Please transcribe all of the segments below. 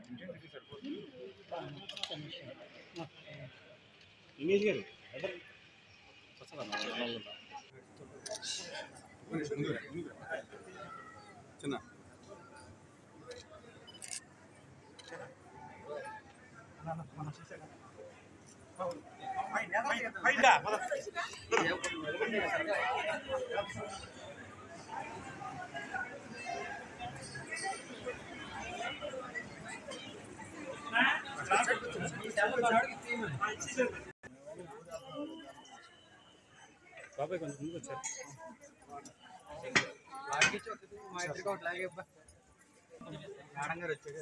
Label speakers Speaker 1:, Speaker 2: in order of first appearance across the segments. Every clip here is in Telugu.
Speaker 1: ఇంగ్లీష్ గారు చిన్న బాబాయ్ కొంచెం ముందుకు వచ్చారు
Speaker 2: మా ఇద్దరికి ఒకటి లాగే అబ్బా మేడం గారు వచ్చాడు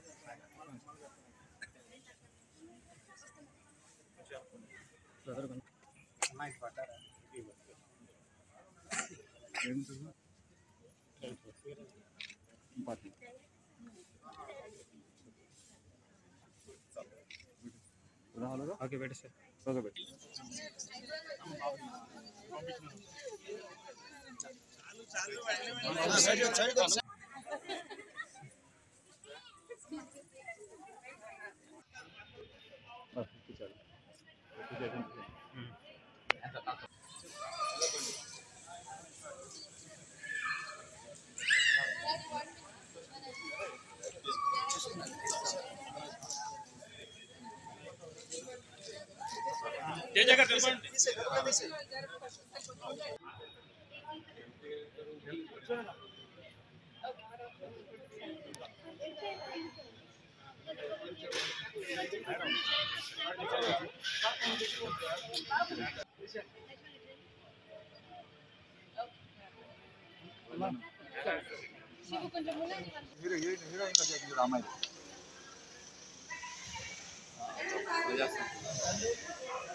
Speaker 2: అమ్మాయికి పట్టారా
Speaker 1: ఓకే పెట్టు సార్
Speaker 2: ఓకే పెట్టు హీరో హీరో హీరోయిన్ గా చేసింది చూడు అమ్మాయి